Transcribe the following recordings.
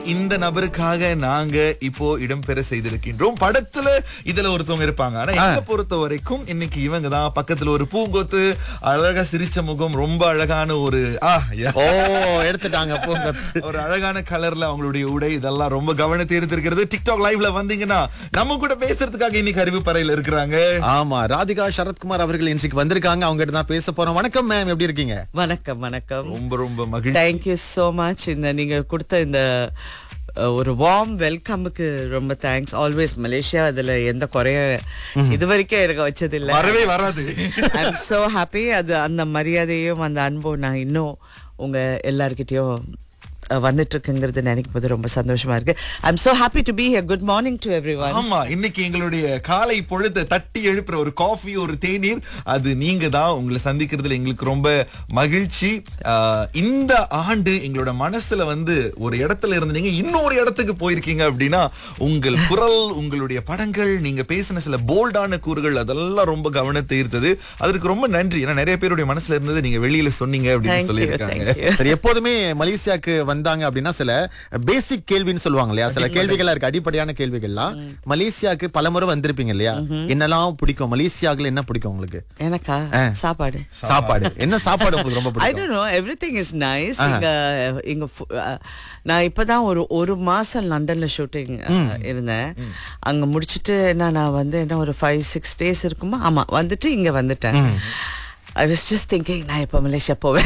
இந்த நபருக்காக நாங்க இப்போ இடம்பெற செய்திருக்கின்றோம் படத்துல இதுல ஒருத்தவங்க இருப்பாங்க ஆனா என்ன பொறுத்த வரைக்கும் இன்னைக்கு இவங்க தான் பக்கத்துல ஒரு பூங்கொத்து அழகா சிரிச்ச முகம் ரொம்ப அழகான ஒரு ஆ யா. ஓ எடுத்துட்டாங்க போங்க ஒரு அழகான கலர்ல அவங்களுடைய உடை இதெல்லாம் ரொம்ப கவனத்தை எடுத்திருக்கிறது டிக்டாக் லைவ்ல வந்தீங்கன்னா நம்ம கூட பேசுறதுக்காக இன்னைக்கு அறிவிப்பறையில இருக்கிறாங்க ஆமா ராதிகா சரத்குமார் அவர்கள் இன்றைக்கு வந்திருக்காங்க அவங்க கிட்ட தான் பேச போறோம் வணக்கம் மேம் எப்படி இருக்கீங்க வணக்கம் வணக்கம் ரொம்ப ரொம்ப மகிழ்ச்சி தேங்க்யூ so மச் இந்த நீங்க கொடுத்த இந்த அஹ், ஒரு வார்ம் வெல்கமுக்கு ரொம்ப தேங்க்ஸ் ஆல்வேஸ் மலேசியா அதுல எந்த குறைய இது வரைக்கும் எனக்கு வச்சது இல்ல வரவே வராது ஐ எம் so happy அது அந்த மரியாதையும் அந்த அன்பும் நான் இன்னும் உங்க எல்லார்கிட்டயும் அஹ், வந்துட்டு இருக்குங்கிறது நினைக்கும் போது ரொம்ப சந்தோஷமா இருக்கு I am so happy to be here good morning to everyone ஆமா இன்னைக்கு எங்களுடைய காலை பொழுத தட்டி எழுப்புற ஒரு காஃபி ஒரு தேநீர் அது நீங்க தான் உங்களை சந்திக்கிறதுல எங்களுக்கு ரொம்ப மகிழ்ச்சி ஆஹ், இந்த ஆண்டு எங்களோட மனசுல வந்து ஒரு இடத்துல இருந்தீங்க இன்னொரு இடத்துக்கு போயிருக்கீங்க அப்படின்னா உங்கள் குரல் உங்களுடைய படங்கள் நீங்க பேசின சில போல்டான கூறுகள் அதெல்லாம் ரொம்ப கவனத்தை ஈர்த்தது அதற்கு ரொம்ப நன்றி ஏன்னா நிறைய பேருடைய மனசுல இருந்தது நீங்க வெளியில சொன்னீங்க அப்படின்னு தேங்க்யூ சொல்லியிருக்காங்க தேங்க்யூ சரி எப்போதுமே மலேசியாக்கு வந்தாங்க அப்படின்னா சில பேசிக் கேள்வின்னு சொல்லுவாங்க இல்லையா சில கேள்விகளா இருக்கு அடிப்படையான கேள்விகள்லாம் மலேசியாக்கு பலமுறை வந்திருப்பீங்க இல்லையா என்னெல்லாம் பிடிக்கும் மலேசியாக்குல என்ன பிடிக்கும் உங்களுக்கு எனக்கா சாப்பாடு சாப்பாடு என்ன சாப்பாடு உங்களுக்கு ரொம்ப ஐ பிடிக்கும் don't know everything is nice இங்க இங்க ஃபு- அஹ், நான் இப்பதான் ஒரு ஒரு மாசம் லண்டன்ல ஷூட்டிங் இருந்தேன் அங்க முடிச்சிட்டு என்ன நான் வந்து என்ன ஒரு ஃபைவ் சிக்ஸ் டேஸ் இருக்குமா ஆமா வந்துட்டு இங்க வந்துட்டேன் ஐ வாஸ் ஜஸ்ட் திங்கிங் நான் இப்ப மலேசியா போவேன்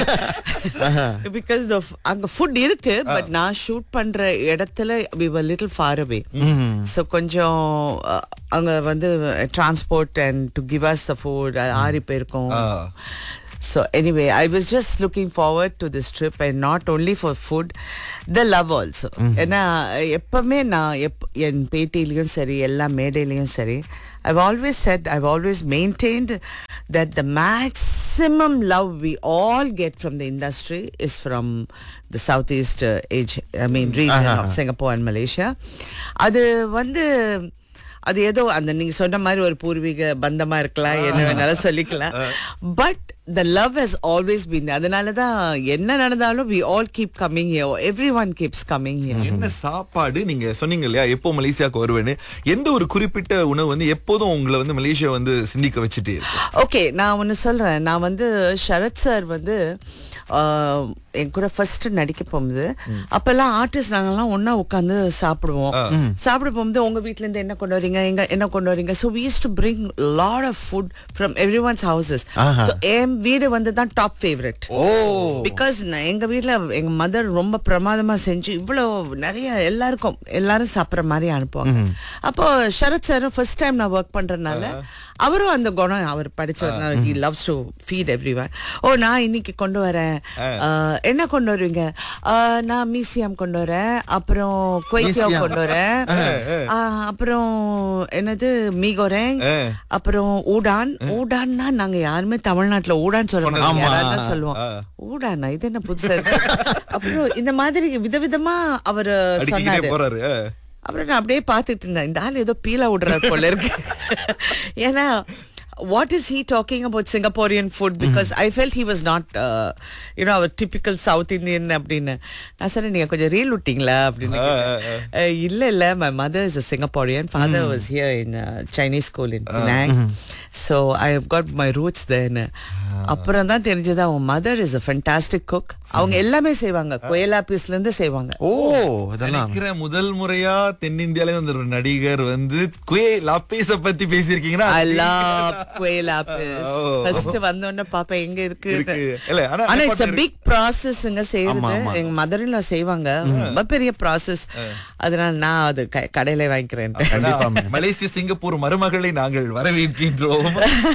பிகாஸ் அங்க ஃபுட் இருக்கு பட் நான் ஷூட் பண்ற இடத்துல we were little far away so கொஞ்சம் அஹ், அங்க வந்து transport and to give us the food ஆறி போயிருக்கோம் ஆஹ். So anyway, I was just looking forward to this trip and not only for food, the love also. ஏன்னா எப்பவுமே நான் எப் என் பேட்டிலையும் சரி எல்லா மேடையிலையும் சரி I've always said, I've always maintained that the maximum love we all get from the industry is from the southeast uh, age, I mean region of Singapore and Malaysia. அது வந்து அது ஏதோ அந்த நீங்க சொன்ன மாதிரி ஒரு பூர்வீக பந்தமா இருக்கலாம் என்ன வேணாலும் சொல்லிக்கலாம் but the love has always been அதனால தான் என்ன நடந்தாலும் we all keep coming here everyone keeps coming here என்ன சாப்பாடு நீங்க சொன்னீங்க இல்லையா எப்போ மலேசியாவுக்கு வருவேன்னு எந்த ஒரு குறிப்பிட்ட உணவு வந்து எப்போதும் உங்களை வந்து மலேசியா வந்து சிந்திக்க வச்சுட்டே இருக்கு ஓகே நான் ஒன்று சொல்றேன் நான் வந்து சரத் சார் வந்து ஆஹ், என் கூட ஃபர்ஸ்ட் நடிக்க போகும்போது அப்பெல்லாம் ஆர்டிஸ்ட் நாங்கெல்லாம் ஒண்ணா உட்காந்து சாப்பிடுவோம் சாப்பிட போகும்போது உங்க வீட்ல இருந்து என்ன கொண்டு வரீங்க எங்க என்ன கொண்டு வரீங்க so we used to bring lot of food from everyone's houses so என் வீடு வந்து தான் டாப் ஃபேவரட் ஓ பிகாஸ் எங்க வீட்ல எங்க மதர் ரொம்ப பிரமாதமா செஞ்சு இவ்வளவு நிறைய எல்லாருக்கும் எல்லாரும் சாப்பிடுற மாதிரி அனுப்புவாங்க அப்போ சரத் சாரும் ஃபர்ஸ்ட் டைம் நான் ஒர்க் பண்றதுனால அவரும் அந்த குணம் அவர் படிச்சதுனால he loves to feed every ஓ நான் இன்னைக்கு கொண்டு வரேன் அஹ், என்ன கொண்டு வருவீங்க அஹ், நான் மியூசியம் கொண்டு வரேன் அப்புறம் குவைத்தியம் மீசியம். கொண்டு வரேன் அஹ், அப்புறம் என்னது மீகோரேங் அப்புறம் ஊடான் ஊடான்னா நாங்க யாருமே தமிழ்நாட்டுல ஊடான் சொல்ல மாட்டோம் ஆமா. யாராவது தான் சொல்லுவோம் ஊடானா இது என்ன புதுசா இருக்கு அப்புறம் இந்த மாதிரி விதவிதமா அவரு அடிக்கிட்டே சொன்னாரு போறாரு அஹ். அப்புறம் நான் அப்படியே பார்த்துட்டு இருந்தேன் இந்த ஆள் ஏதோ பீலா விடுறாரு போல இருக்கு ஏன்னா what is he talking about Singaporean food because I felt he was not uh, you know our typical South Indian அப்படின்னு நான் சொன்னேன் நீங்க கொஞ்சம் ரீல் விட்டீங்களா அப்படின்னு கேட்டேன். "அஹ், இல்ல இல்ல my mother is a Singaporean father was here in uh, Chinese school in Penang so I have got my roots there அப்புறம் தான் தெரிஞ்சது அவன் mother is a fantastic cook அவங்க எல்லாமே செய்வாங்க கொயலா பீஸ்ல இருந்து செய்வாங்க ஓ இதெல்லாம் நினைக்கிறேன் முதல் முறையா தென்னிந்தியால இருந்து ஒரு நடிகர் வந்து குயே லாப்பேஸ பத்தி பேசியிருக்கீங்கன்னா I love quail apples. O. First வந்தோடனே பாப்பா எங்க இருக்கு இருக்கு. இல்ல, ஆனா ஆனா சாப்பாடு இட்ஸ் a இருக்கு. big process இங்க ஆமா, செய்யறது ஆமா. எங்க மதர்ல செய்வாங்க ரொம்ப பெரிய ப்ராசஸ் அதனால நான் அது க- கடையில வாங்கிக்கிறேன் கண்டிப்பா ஆனா, மலேசிய சிங்கப்பூர் மருமகளை நாங்கள் வரவேற்கின்றோம்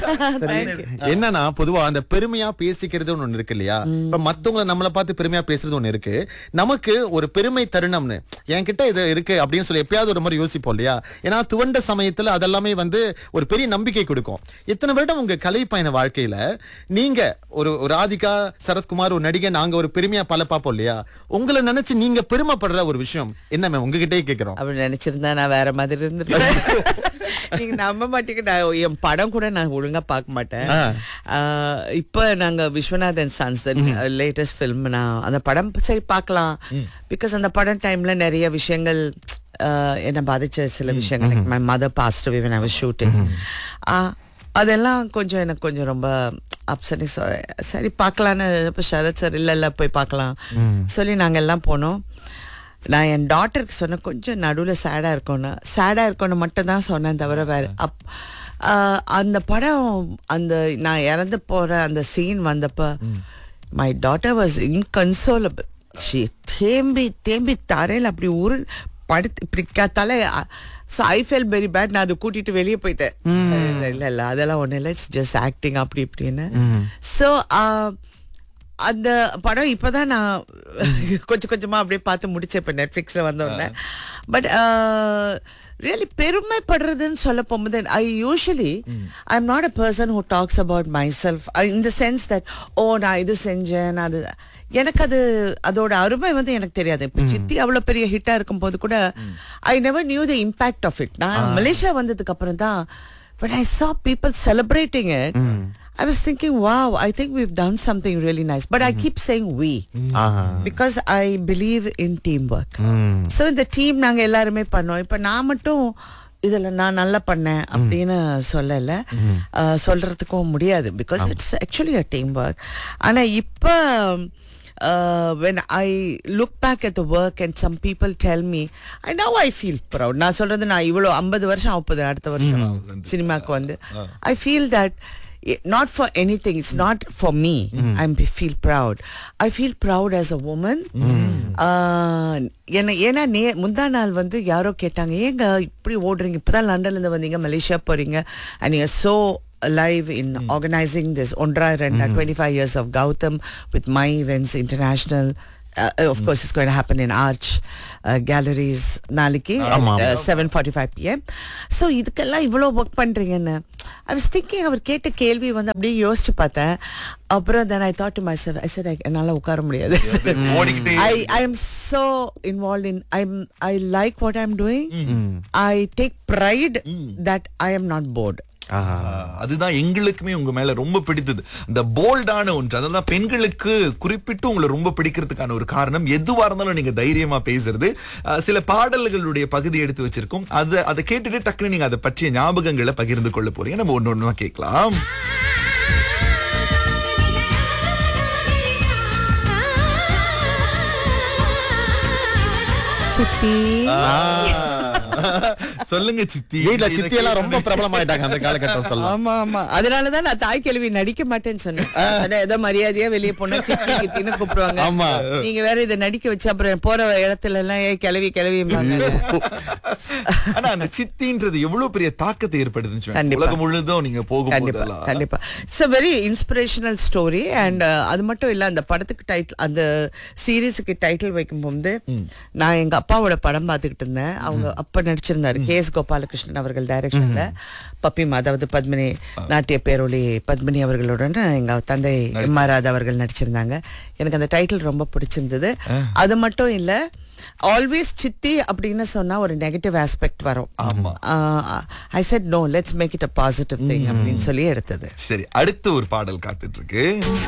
என்னன்னா பொதுவா அந்த பெருமையா பேசிக்கிறது ஒண்ணு இருக்கு இல்லையா இப்ப மத்தவங்கள நம்மள பார்த்து பெருமையா பேசுறது ஒண்ணு இருக்கு நமக்கு ஒரு பெருமை தருணம்னு என்கிட்ட இது இருக்கு அப்படின்னு சொல்லி எப்பயாவது ஒரு முறை யோசிப்போம் இல்லையா ஏன்னா துவண்ட சமயத்துல அதெல்லாமே வந்து ஒரு பெரிய நம்பிக்கை கொடுக்கும் இத்தனை வருடம் உங்க கலை பயண வாழ்க்கையில நீங்க ஒரு ஒரு ராதிகா சரத்குமார் ஒரு நடிகை நாங்க ஒரு பெருமையா பல பார்ப்போம் இல்லையா உங்களை நினைச்சு நீங்க பெருமைப்படுற ஒரு விஷயம் என்ன மேம் உங்ககிட்டயே கேக்குறோம் அப்படி நினைச்சிருந்தா நான் வேற மாதிரி இருந்திருப்பேன் நீங்க நம்ப மாட்டீங்க நான் என் படம் கூட நான் ஒழுங்கா பார்க்க மாட்டேன் ஆ. ஆஹ் இப்ப நாங்க விஸ்வநாதன் சன்ஸ் லேட்டஸ்ட் ஃபிலிம் நான் அந்த படம் சரி பார்க்கலாம் பிகாஸ் அந்த படம் டைம்ல நிறைய விஷயங்கள் ஆஹ் என்னை பாதிச்ச சில விஷயங்கள் my mother passed away when I was shooting ஆஹ் அதெல்லாம் கொஞ்சம் எனக்கு கொஞ்சம் ரொம்ப அப்செட்டிங் சரி பார்க்கலான்னு இப்போ சரத் சார் இல்லை இல்லை போய் பார்க்கலாம் சொல்லி நாங்கள் எல்லாம் போனோம் நான் என் டாட்டருக்கு சொன்னேன் கொஞ்சம் நடுவில் சேடாக இருக்கோன்னு சேடாக இருக்கோன்னு மட்டும் தான் சொன்னேன் தவிர வேறு அப் ஆஹ் அந்த படம் அந்த நான் இறந்து போகிற அந்த சீன் வந்தப்ப my daughter was inconsolable she தேம்பி தேம்பி தரையில் அப்படி உரு படுத்து இப்படி க- தலை so I felt very bad நான் அதை கூட்டிட்டு வெளியே போயிட்டேன் சரி, இல்லை இல்லை அதெல்லாம் ஒன்றும் இல்லை இட்ஸ் ஜஸ்ட் ஆக்டிங் அப்படி இப்படின்னு ஸோ அந்த படம் இப்பதான் நான் கொஞ்சம் கொஞ்சமா அப்படியே பார்த்து முடிச்சேன் இப்போ நெட்ஃப்ளிக்ஸில் வந்தோடனே பட் ரியலி பெருமைப்படுறதுன்னு சொல்ல போகும்போது I usually I am not a person who talks about myself in the sense that ஓ நான் இது செஞ்சேன் நான் அது எனக்கு அது அதோட அருமை வந்து எனக்கு தெரியாது இப்போ சித்தி அவ்வளோ பெரிய ஹிட்டா இருக்கும்போது கூட I never knew the impact of it நான் மலேசியா வந்ததுக்கு அப்புறம் தான் but I saw people celebrating it I was thinking, wow, I think we've done something really nice. But I keep saying we ஆஹா. because I believe in teamwork. So இந்த team நாங்க எல்லாருமே பண்ணோம் இப்போ நான் மட்டும் இதுல நான் நல்லா பண்ணேன் அப்படின்னு சொல்லல அஹ், சொல்றதுக்கும் முடியாது because it's actually a teamwork ஆனா இப்போ uh, when I look back at the work and some people tell me, I now I feel proud. நான் சொல்றது நான் இவ்வளோ ஐம்பது வருஷம் ஆகுது அடுத்த வருஷம் சினிமாக்கு வந்து I feel that not for anything it's not for me i feel proud i feel proud as a woman uh, என்ன ஏன்னா நே முந்தா நாள் வந்து யாரோ கேட்டாங்க ஏங்க இப்படி ஓடுறீங்க இப்பதான் லண்டன்ல இருந்து வந்தீங்க மலேசியா போறீங்க and you're so alive in organizing this Ondra Renda 25 years of Gautam with my events international uh, of course it's going to happen in Arch uh, galleries நாளைக்கு ஆமா. at, uh, 7:45 pm so இதுக்கெல்லாம் இவ்வளோ work பண்றீங்கன்னு ஐ was thinking அவர் கேட்ட கேள்வி வந்து அப்படியே யோசிச்சு பார்த்தேன் அப்புறம் then I thought to myself I said "I- என்னால உட்கார முடியாது ஓடிக்கிட்டே I I am so involved in I'm I like what I'm doing I take pride that I am not bored ஆஹா. ஆஹ் அதுதான் எங்களுக்குமே உங்க மேல ரொம்ப பிடித்தது இந்த போல்டான ஒன்று அதெல்லாம் பெண்களுக்கு குறிப்பிட்டு உங்களை ரொம்ப பிடிக்கிறதுக்கான ஒரு காரணம் எதுவா இருந்தாலும் நீங்க தைரியமா பேசுறது ஆஹ் சில பாடல்களுடைய பகுதி எடுத்து வச்சிருக்கோம் அது அதை கேட்டுட்டு டக்குன்னு நீங்க அதை பற்றிய ஞாபகங்களை பகிர்ந்து கொள்ள போறீங்க நம்ம ஒன்று ஒன்றா கேட்கலாம் சித்தி சொல்லுங்க சித்தி வீட்ல இதை சித்தி எல்லாம் ரொம்ப கேட்டோன்னே- பிரபலமாயிட்டாங்க அந்த காலகட்டம் சொல்லலாம் ஆமா ஆமா அதனாலதான் நான் தாய் கேள்வி நடிக்க மாட்டேன்னு சொன்னேன் அதான் ஏதோ மரியாதையா வெளியே போனா சித்தி கித்தின்னு கூப்பிடுவாங்க ஆமா. நீங்க வேற இதை நடிக்க வச்சு அப்புறம் போற இடத்துல எல்லாம் ஏ கிளவி கிளவிம்பாங்க ஆனா அந்த சித்தின்றது எவ்வளவு பெரிய தாக்கத்தை ஏற்படுதுன்னு சொல்லுங்க. கண்டிப்பா. உலகம் முழுதும் நீங்க கண்டிப்பா போகும்போதெல்லாம் கண்டிப்பா it's a very inspirational story and அது மட்டும் இல்ல அந்த படத்துக்கு டைட்டில் அந்த சீரீஸுக்கு டைட்டில் வைக்கும்போது நான் எங்க அப்பாவோட படம் பார்த்துக்கிட்டு இருந்தேன் அவங்க அப்ப நடிச்சிருந்தாரு கே எஸ் கோபாலகிருஷ்ணன் அவர்கள் டைரக்ஷன்ல பப்பிமா அதாவது பத்மினி நாட்டிய பேரொளி பத்மினி அவர்களுடன் எங்க தந்தை எம் ஆர் ராதா அவர்கள் நடிச்சிருந்தாங்க எனக்கு அந்த டைட்டில் ரொம்ப பிடிச்சிருந்தது அது மட்டும் இல்ல ஆல்வேஸ் சித்தி அப்படின்னு சொன்னா ஒரு நெகட்டிவ் ஆஸ்பெக்ட் வரும் I said no let's make it a positive thing அப்படின்னு சொல்லி எடுத்தது சரி அடுத்து ஒரு பாடல் காத்துட்டு இருக்கு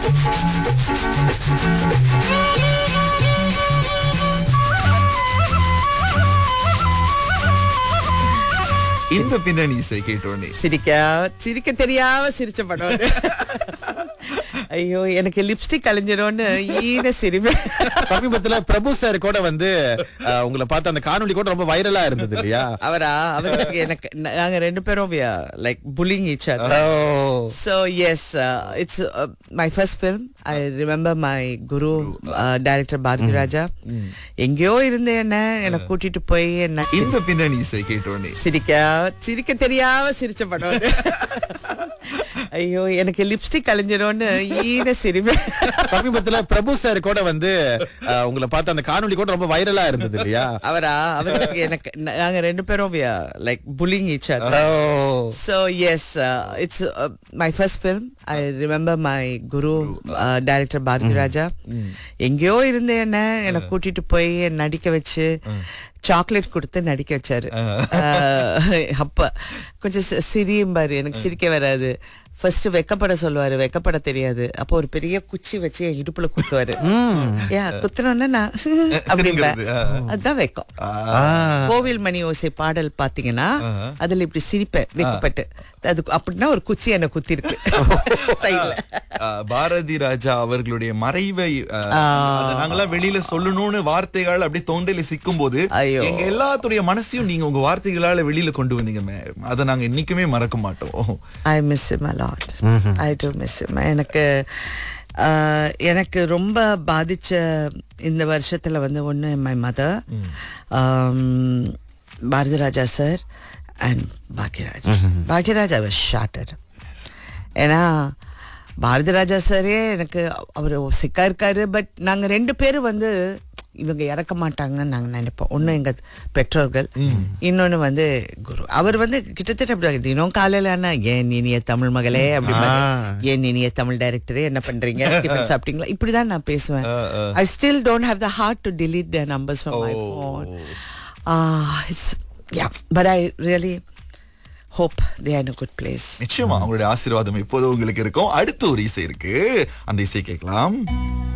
இந்த பின்னணி இசை கேட்டோடனே சிரிக்க சிரிக்க தெரியாம சிரிச்ச படம் அது. ஐயோ எனக்கு லிப்ஸ்டிக் கலைஞ்சிடும்னு ஈன சிரிப்பேன் சமீபத்துல பிரபு சார் கூட வந்து அஹ், உங்களை பார்த்து அந்த காணொளி கூட ரொம்ப வைரலா இருந்தது இல்லையா அவரா அவருக்கு எனக்கு நாங்க ரெண்டு பேரும் லைக் புல்லிங் ஈச் அதர் ஓ. So yes, uh, it's uh, my first film. I remember my guru, uh, director Bharati Raja. எங்கேயோ இருந்தேன் என்ன என்னை கூட்டிட்டு போய் என்ன இந்த பின்னணி இசை கேட்டோடனே சிரிக்க சிரிக்க தெரியாம சிரிச்ச படம் அது. ஐயோ எனக்கு லிப்ஸ்டிக் கலைஞ்சிடும்னு ஈன சிரிப்பு சமீபத்துல பிரபு சார் கூட வந்து அஹ், உங்களை பார்த்து அந்த காணொளி கூட ரொம்ப வைரலா இருந்தது இல்லையா அவரா அவருக்கு எனக்கு நாங்க ரெண்டு பேரும் லைக் புல்லிங் each other ஓ So yes, uh, it's uh, my first film. I remember my guru, uh, director Bharati Raja. எங்கேயோ இருந்த என்ன என்னை கூட்டிட்டு போய் என்னை நடிக்க வச்சு சாக்லேட் கொடுத்து நடிக்க வச்சாரு அஹ், அப்ப கொஞ்சம் சி- சிரியும் பாரு எனக்கு சிரிக்க வராது ஃபர்ஸ்ட் வெக்கப்பட சொல்லுவாரு வெக்கப்பட தெரியாது அப்போ ஒரு பெரிய குச்சி வச்சு என் இடுப்புல குத்துவாரு ஏன் குத்துனோன்னு நான் அப்படிம்பேன் சிரிக்கிறது, ஆ. அதுதான் வெக்கம் ஆ. கோவில் மணி ஓசை பாடல் பாத்தீங்கன்னா அதுல இப்படி சிரிப்பேன் வெக்கப்பட்டு அது அப்படின்னா ஒரு குச்சி என்ன குத்தி இருக்கு சைட்ல ஆ, பாரதி ராஜா அவர்களுடைய மறைவை ஆ, அதை நாங்கெல்லாம் வெளியில சொல்லணும்னு வார்த்தைகள் அப்படியே தொண்டையில சிக்கும் போது ஐயோ. எங்க எல்லாத்துடைய மனசையும் நீங்க உங்க வார்த்தைகளால வெளியில கொண்டு வந்தீங்க மேம் அதை நாங்க என்னைக்குமே மறக்க மாட்டோம் I miss him a lot I do miss him எனக்கு ஆஹ், எனக்கு ரொம்ப பாதிச்ச இந்த வருஷத்துல வந்து ஒன்று my mother Bharathi Raja sir and Bhagyaraj Bhagyaraj அவர் ஷார்டட் ஏன்னா பாரதி ராஜா சாரே எனக்கு அவர் சிக்கா இருக்காரு பட் நாங்க ரெண்டு பேரும் வந்து இவங்க இறக்க மாட்டாங்கன்னு நாங்க நினைப்போம் ஒண்ணு எங்க பெற்றோர்கள் இன்னொன்னு வந்து குரு அவர் வந்து கிட்டத்தட்ட அப்படி தினம் காலையில என்ன ஏன் இனிய தமிழ் மகளே அப்படி ஏன் இனிய தமிழ் டைரக்டரே என்ன பண்றீங்க டிஃபன் சாப்பிட்டீங்களா இப்படிதான் நான் பேசுவேன் I still don't have the heart to delete their numbers from my phone ah it's yeah but i really hope they are in a good place நிச்சயமா அவங்களுடைய ஆசீர்வாதம் இப்போது உங்களுக்கு இருக்கும் அடுத்த ஒரு இசை இருக்கு அந்த இசை கேட்கலாம்